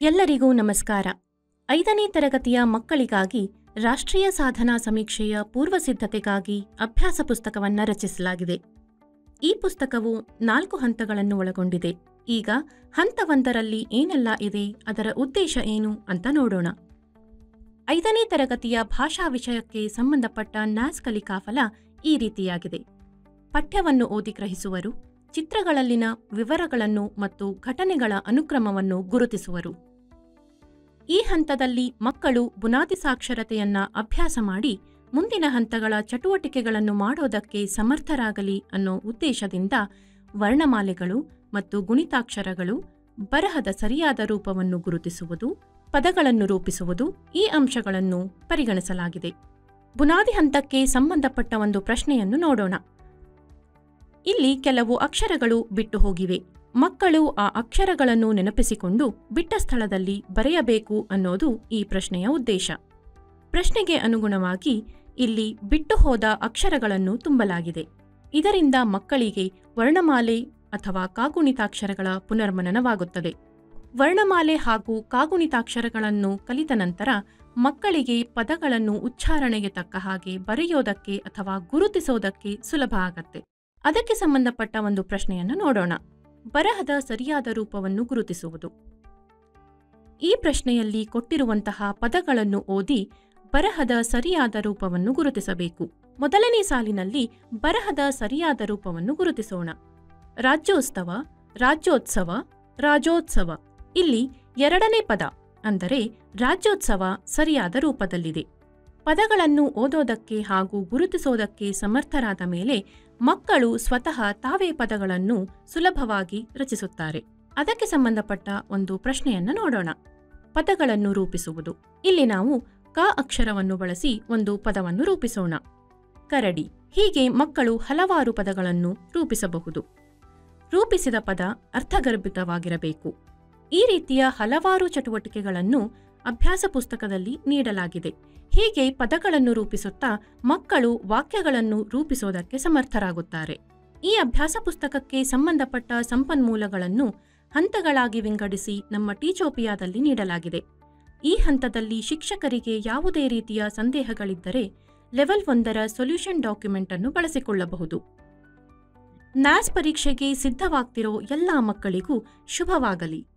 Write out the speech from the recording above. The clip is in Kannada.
ಎಲ್ಲರಿಗೂ ನಮಸ್ಕಾರ ಐದನೇ ತರಗತಿಯ ಮಕ್ಕಳಿಗಾಗಿ ರಾಷ್ಟ್ರೀಯ ಸಾಧನಾ ಸಮೀಕ್ಷೆಯ ಪೂರ್ವ ಸಿದ್ಧತೆಗಾಗಿ ಅಭ್ಯಾಸ ಪುಸ್ತಕವನ್ನು ರಚಿಸಲಾಗಿದೆ ಈ ಪುಸ್ತಕವು ನಾಲ್ಕು ಹಂತಗಳನ್ನು ಒಳಗೊಂಡಿದೆ ಈಗ ಹಂತ ಒಂದರಲ್ಲಿ ಏನೆಲ್ಲ ಇದೆ ಅದರ ಉದ್ದೇಶ ಏನು ಅಂತ ನೋಡೋಣ ಐದನೇ ತರಗತಿಯ ಭಾಷಾ ವಿಷಯಕ್ಕೆ ಸಂಬಂಧಪಟ್ಟ ನ್ಯಾಸ್ ಕಲಿಕಾಫಲ ಈ ರೀತಿಯಾಗಿದೆ ಪಠ್ಯವನ್ನು ಓದಿ ಗ್ರಹಿಸುವರು ಚಿತ್ರಗಳಲ್ಲಿನ ವಿವರಗಳನ್ನು ಮತ್ತು ಘಟನೆಗಳ ಅನುಕ್ರಮವನ್ನು ಗುರುತಿಸುವರು ಈ ಹಂತದಲ್ಲಿ ಮಕ್ಕಳು ಬುನಾದಿ ಸಾಕ್ಷರತೆಯನ್ನ ಅಭ್ಯಾಸ ಮಾಡಿ ಮುಂದಿನ ಹಂತಗಳ ಚಟುವಟಿಕೆಗಳನ್ನು ಮಾಡೋದಕ್ಕೆ ಸಮರ್ಥರಾಗಲಿ ಅನ್ನೋ ಉದ್ದೇಶದಿಂದ ವರ್ಣಮಾಲೆಗಳು ಮತ್ತು ಗುಣಿತಾಕ್ಷರಗಳು ಬರಹದ ಸರಿಯಾದ ರೂಪವನ್ನು ಗುರುತಿಸುವುದು ಪದಗಳನ್ನು ರೂಪಿಸುವುದು ಈ ಅಂಶಗಳನ್ನು ಪರಿಗಣಿಸಲಾಗಿದೆ ಬುನಾದಿ ಹಂತಕ್ಕೆ ಸಂಬಂಧಪಟ್ಟ ಒಂದು ಪ್ರಶ್ನೆಯನ್ನು ನೋಡೋಣ ಇಲ್ಲಿ ಕೆಲವು ಅಕ್ಷರಗಳು ಬಿಟ್ಟು ಹೋಗಿವೆ ಮಕ್ಕಳು ಆ ಅಕ್ಷರಗಳನ್ನು ನೆನಪಿಸಿಕೊಂಡು ಬಿಟ್ಟ ಸ್ಥಳದಲ್ಲಿ ಬರೆಯಬೇಕು ಅನ್ನೋದು ಈ ಪ್ರಶ್ನೆಯ ಉದ್ದೇಶ ಪ್ರಶ್ನೆಗೆ ಅನುಗುಣವಾಗಿ ಇಲ್ಲಿ ಬಿಟ್ಟು ಹೋದ ಅಕ್ಷರಗಳನ್ನು ತುಂಬಲಾಗಿದೆ ಇದರಿಂದ ಮಕ್ಕಳಿಗೆ ವರ್ಣಮಾಲೆ ಅಥವಾ ಕಾಗುಣಿತಾಕ್ಷರಗಳ ಪುನರ್ಮನನವಾಗುತ್ತದೆ ವರ್ಣಮಾಲೆ ಹಾಗೂ ಕಾಗುಣಿತಾಕ್ಷರಗಳನ್ನು ಕಲಿತ ನಂತರ ಮಕ್ಕಳಿಗೆ ಪದಗಳನ್ನು ಉಚ್ಚಾರಣೆಗೆ ತಕ್ಕ ಹಾಗೆ ಬರೆಯೋದಕ್ಕೆ ಅಥವಾ ಗುರುತಿಸೋದಕ್ಕೆ ಸುಲಭ ಆಗತ್ತೆ ಅದಕ್ಕೆ ಸಂಬಂಧಪಟ್ಟ ಒಂದು ಪ್ರಶ್ನೆಯನ್ನು ನೋಡೋಣ ಬರಹದ ಸರಿಯಾದ ರೂಪವನ್ನು ಗುರುತಿಸುವುದು ಈ ಪ್ರಶ್ನೆಯಲ್ಲಿ ಕೊಟ್ಟಿರುವಂತಹ ಪದಗಳನ್ನು ಓದಿ ಬರಹದ ಸರಿಯಾದ ರೂಪವನ್ನು ಗುರುತಿಸಬೇಕು ಮೊದಲನೇ ಸಾಲಿನಲ್ಲಿ ಬರಹದ ಸರಿಯಾದ ರೂಪವನ್ನು ಗುರುತಿಸೋಣ ರಾಜ್ಯೋತ್ಸವ ರಾಜ್ಯೋತ್ಸವ ರಾಜೋತ್ಸವ ಇಲ್ಲಿ ಎರಡನೇ ಪದ ಅಂದರೆ ರಾಜ್ಯೋತ್ಸವ ಸರಿಯಾದ ರೂಪದಲ್ಲಿದೆ ಪದಗಳನ್ನು ಓದೋದಕ್ಕೆ ಹಾಗೂ ಗುರುತಿಸೋದಕ್ಕೆ ಸಮರ್ಥರಾದ ಮೇಲೆ ಮಕ್ಕಳು ಸ್ವತಃ ತಾವೇ ಪದಗಳನ್ನು ಸುಲಭವಾಗಿ ರಚಿಸುತ್ತಾರೆ ಅದಕ್ಕೆ ಸಂಬಂಧಪಟ್ಟ ಒಂದು ಪ್ರಶ್ನೆಯನ್ನು ನೋಡೋಣ ಪದಗಳನ್ನು ರೂಪಿಸುವುದು ಇಲ್ಲಿ ನಾವು ಕ ಅಕ್ಷರವನ್ನು ಬಳಸಿ ಒಂದು ಪದವನ್ನು ರೂಪಿಸೋಣ ಕರಡಿ ಹೀಗೆ ಮಕ್ಕಳು ಹಲವಾರು ಪದಗಳನ್ನು ರೂಪಿಸಬಹುದು ರೂಪಿಸಿದ ಪದ ಅರ್ಥಗರ್ಭಿತವಾಗಿರಬೇಕು ಈ ರೀತಿಯ ಹಲವಾರು ಚಟುವಟಿಕೆಗಳನ್ನು ಅಭ್ಯಾಸ ಪುಸ್ತಕದಲ್ಲಿ ನೀಡಲಾಗಿದೆ ಹೀಗೆ ಪದಗಳನ್ನು ರೂಪಿಸುತ್ತಾ ಮಕ್ಕಳು ವಾಕ್ಯಗಳನ್ನು ರೂಪಿಸೋದಕ್ಕೆ ಸಮರ್ಥರಾಗುತ್ತಾರೆ ಈ ಅಭ್ಯಾಸ ಪುಸ್ತಕಕ್ಕೆ ಸಂಬಂಧಪಟ್ಟ ಸಂಪನ್ಮೂಲಗಳನ್ನು ಹಂತಗಳಾಗಿ ವಿಂಗಡಿಸಿ ನಮ್ಮ ಟೀಚೋಪಿಯಾದಲ್ಲಿ ನೀಡಲಾಗಿದೆ ಈ ಹಂತದಲ್ಲಿ ಶಿಕ್ಷಕರಿಗೆ ಯಾವುದೇ ರೀತಿಯ ಸಂದೇಹಗಳಿದ್ದರೆ ಲೆವೆಲ್ ಒಂದರ ಸೊಲ್ಯೂಷನ್ ಡಾಕ್ಯುಮೆಂಟ್ ಅನ್ನು ಬಳಸಿಕೊಳ್ಳಬಹುದು ನ್ಯಾಸ್ ಪರೀಕ್ಷೆಗೆ ಸಿದ್ಧವಾಗ್ತಿರೋ ಎಲ್ಲ ಮಕ್ಕಳಿಗೂ ಶುಭವಾಗಲಿ